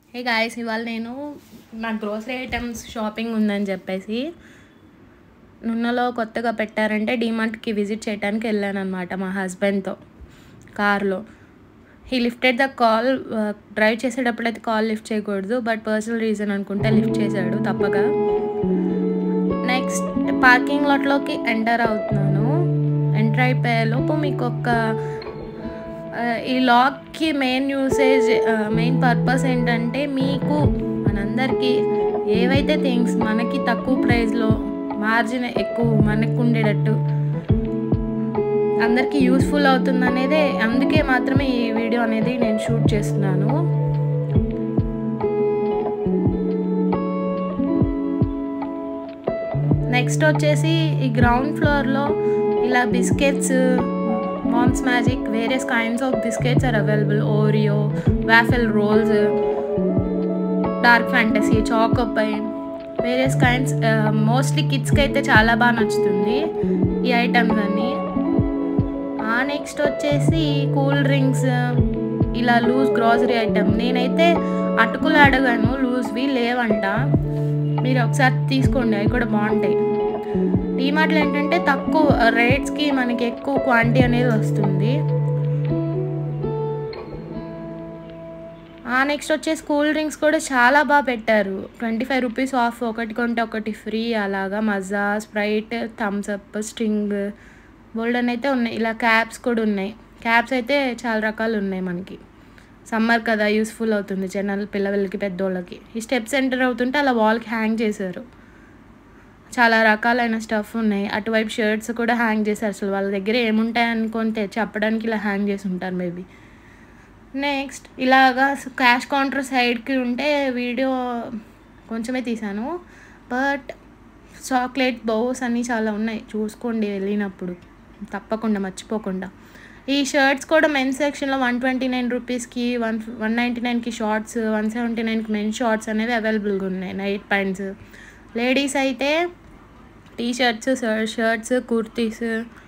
hey guys ఇవాళ నేను నా గ్రోసరీ ఐటమ్స్ షాపింగ్ ఉందని చెప్పేసి నున్నలో కొత్తగా పెట్టారంటే డీమార్ట్కి విజిట్ చేయడానికి వెళ్ళాను అనమాట మా హస్బెండ్తో కార్లో he lifted the call drive చేసేటప్పుడు అయితే కాల్ లిఫ్ట్ చేయకూడదు బట్ పర్సనల్ రీజన్ అనుకుంటే లిఫ్ట్ చేశాడు తప్పగా నెక్స్ట్ పార్కింగ్ లాట్లోకి ఎంటర్ అవుతున్నాను ఎంటర్ అయిపోయే లోపు మీకు ఒక ఆ, ఈ లాక్కి మెయిన్ యూసేజ్ మెయిన్ పర్పస్ ఏంటంటే మీకు మనందరికీ ఏవైతే థింగ్స్ మనకి తక్కువ ప్రైస్లో మార్జిన్ ఎక్కువ మనకు ఉండేటట్టు అందరికీ యూస్ఫుల్ అవుతుంది అనేదే అందుకే మాత్రమే ఈ వీడియో అనేది నేను షూట్ చేస్తున్నాను నెక్స్ట్ వచ్చేసి ఈ గ్రౌండ్ ఫ్లోర్లో ఇలా biscuits Mom's Magic various kinds of biscuits are available Oreo waffle rolls Dark Fantasy Choco Pie various kinds mostly కిడ్స్కి అయితే చాలా బాగా నచ్చుతుంది ఈ ఐటమ్స్ అన్నీ ఆ నెక్స్ట్ వచ్చేసి కూల్ డ్రింక్స్ ఇలా లూజ్ గ్రాసరీ ఐటమ్ నేనైతే అటుకులు అడగాను లూజ్వి లేవంట మీరు ఒకసారి తీసుకోండి అవి కూడా బాగుంటాయి డీమార్ట్లో ఏంటంటే తక్కువ రేట్స్కి మనకి ఎక్కువ క్వాంటిటీ అనేది వస్తుంది ఆ నెక్స్ట్ వచ్చేసి కూల్ డ్రింక్స్ కూడా చాలా బాగా పెట్టారు ట్వంటీ ఫైవ్ రూపీస్ ఆఫ్ ఒకటి కొంటే ఒకటి ఫ్రీ అలాగా Maaza Sprite Thums Up Sting బోల్డెన్ అయితే ఉన్నాయి ఇలా క్యాప్స్ కూడా ఉన్నాయి క్యాప్స్ అయితే చాలా రకాలు ఉన్నాయి మనకి సమ్మర్ కదా యూస్ఫుల్ అవుతుంది జనాలు పిల్లలకి పెద్దోళ్ళకి ఈ స్టెప్స్ ఎంటర్ అవుతుంటే అలా వాల్కి హ్యాంగ్ చేశారు చాలా రకాలైన స్టఫ్ ఉన్నాయి అటువైపు షర్ట్స్ కూడా హ్యాంగ్ చేశారు అసలు వాళ్ళ దగ్గర ఏముంటాయి అనుకొని తె- చెప్పడానికి ఇలా హ్యాంగ్ చేసి ఉంటారు మేబీ నెక్స్ట్ ఇలాగా క్యాష్ కౌంటర్ సైడ్కి ఉంటే వీడియో కొంచెమే తీసాను బట్ చాక్లెట్ బౌస్ అన్నీ చాలా ఉన్నాయి చూసుకోండి వెళ్ళినప్పుడు తప్పకుండా మర్చిపోకుండా ఈ షర్ట్స్ కూడా మెన్స్ సెక్షన్లో వన్ ట్వంటీ నైన్ రూపీస్కి వన్ వన్ నైంటీ నైన్కి షార్ట్స్ వన్ సెవెంటీ నైన్కి మెన్ షార్ట్స్ అనేవి అవైలబుల్గా ఉన్నాయి నైట్ ప్యాంట్స్ లేడీస్ అయితే టీ షర్ట్స్ షర్ట్స్ కుర్తీస్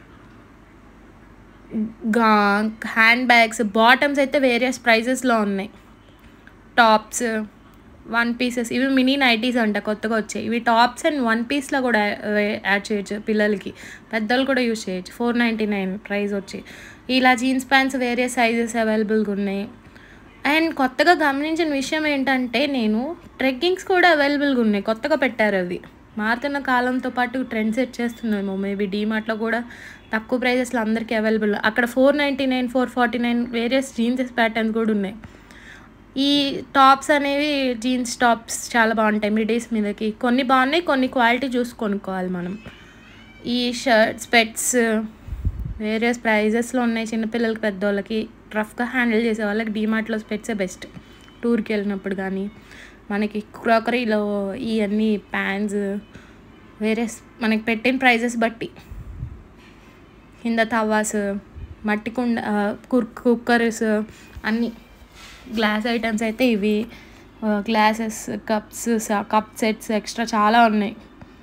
గా హ్యాండ్ బ్యాగ్స్ బాటమ్స్ అయితే వేరియస్ ప్రైజెస్లో ఉన్నాయి టాప్స్ వన్ పీసెస్ ఇవి మినీ నైటీస్ అంట కొత్తగా వచ్చాయి ఇవి టాప్స్ అండ్ వన్ పీస్లో కూడా యాడ్ చేయొచ్చు పిల్లలకి పెద్దలు కూడా యూజ్ చేయొచ్చు ఫోర్ నైంటీ నైన్ ప్రైస్ వచ్చి ఇలా జీన్స్ ప్యాంట్స్ వేరే సైజెస్ అవైలబుల్గా ఉన్నాయి అండ్ కొత్తగా గమనించిన విషయం ఏంటంటే నేను ట్రెక్కింగ్స్ కూడా అవైలబుల్గా ఉన్నాయి కొత్తగా పెట్టారు అవి మారుతున్న కాలంతో పాటు ట్రెండ్ సెట్ చేస్తున్నామో మేబీ డీమార్ట్లో కూడా తక్కువ ప్రైజెస్లో అందరికీ అవైలబుల్ అక్కడ four ninety nine four forty nine various jeans patterns కూడా ఉన్నాయి ఈ టాప్స్ అనేవి జీన్స్ టాప్స్ చాలా బాగుంటాయి మిడీస్ మీదకి కొన్ని బాగున్నాయి కొన్ని క్వాలిటీ చూసి కొనుక్కోవాలి మనం ఈ షర్ట్స్ పెట్స్ వేరియస్ ప్రైజెస్లో ఉన్నాయి చిన్నపిల్లలకి పెద్దోళ్ళకి రఫ్గా హ్యాండిల్ చేసే వాళ్ళకి డీమార్ట్లో స్పెట్సే బెస్ట్ టూర్కి వెళ్ళినప్పుడు కానీ మనకి క్రాకరీలో ఇవన్నీ ప్యాన్స్ వేరే మనకి పెట్టిన ప్రైజెస్ బట్టి కింద తవాస్ మట్టి కుండ కుర్ కుక్కర్స్ అన్నీ గ్లాస్ ఐటమ్స్ అయితే ఇవి glasses cups cup sets extra చాలా ఉన్నాయి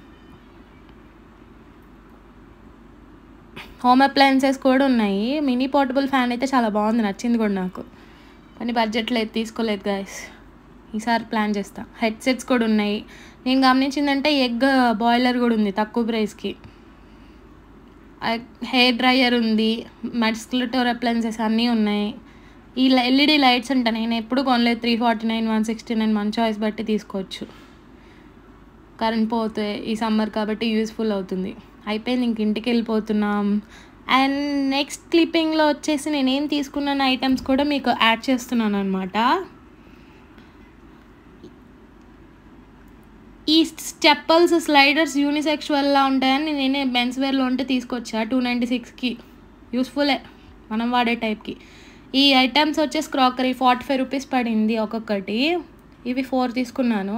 హోమ్ అప్లయన్సెస్ కూడా ఉన్నాయి మినీ పోర్టబుల్ ఫ్యాన్ అయితే చాలా బాగుంది నచ్చింది కూడా నాకు కానీ బడ్జెట్లో అయితే తీసుకోలేదు గాయస్ ఈసారి ప్లాన్ చేస్తా హెడ్సెట్స్ కూడా ఉన్నాయి నేను గమనించిందంటే ఎగ్ బాయిలర్ కూడా ఉంది తక్కువ ప్రైస్కి హెయిర్ డ్రయర్ ఉంది మస్కిలటోర్ అప్లయన్సెస్ అన్నీ ఉన్నాయి ఈ ఎల్ఈడి లైట్స్ అంట నేను ఎప్పుడు కొనలేదు three forty nine one sixty nine మన చాయిస్ బట్టి తీసుకోవచ్చు కరెంట్ పోతే ఈ సమ్మర్ కాబట్టి యూస్ఫుల్ అవుతుంది అయిపోయింది ఇంక ఇంటికి వెళ్ళిపోతున్నాం అండ్ నెక్స్ట్ క్లిప్పింగ్లో వచ్చేసి నేనేం తీసుకున్న ఐటమ్స్ కూడా మీకు యాడ్ చేస్తున్నాను అనమాట ఈ స్టెప్పల్స్ స్లైడర్స్ యూనిసెక్చువల్లా ఉంటాయని నేనే మెన్స్ వేర్లో ఉంటే తీసుకొచ్చా టూ నైంటీ సిక్స్కి యూస్ఫుల్లే మనం వాడే టైప్కి ఈ ఐటమ్స్ వచ్చేసి క్రాకరీ ఫార్టీ ఫైవ్ రూపీస్ పడింది ఒక్కొక్కటి ఇవి ఫోర్ తీసుకున్నాను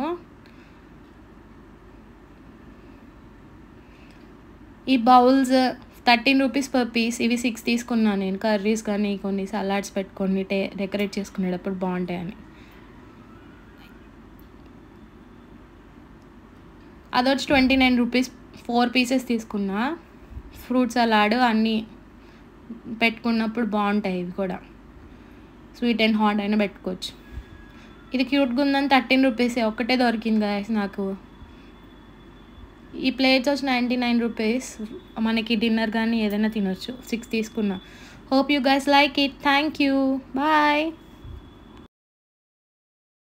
ఈ bowls thirteen rupees per piece ఇవి సిక్స్ తీసుకున్నాను నేను కర్రీస్ కానీ కొన్ని సలాడ్స్ పెట్టుకొని టే డెకరేట్ చేసుకునేటప్పుడు బాగుంటాయని అదొచ్చి twenty nine rupees four pieces తీసుకున్నా ఫ్రూట్ సలాడ్ అన్నీ పెట్టుకున్నప్పుడు బాగుంటాయి ఇవి కూడా స్వీట్ అండ్ హాట్ అయినా పెట్టుకోవచ్చు ఇది క్యూట్గా ఉందని థర్టీన్ రూపీసే ఒక్కటే దొరికింది గాయస్ నాకు ఈ ప్లేట్స్ వచ్చి నైంటీ నైన్ రూపీస్ మనకి డిన్నర్ కానీ ఏదైనా తినొచ్చు సిక్స్ తీసుకున్నా hope you guys like it thank you bye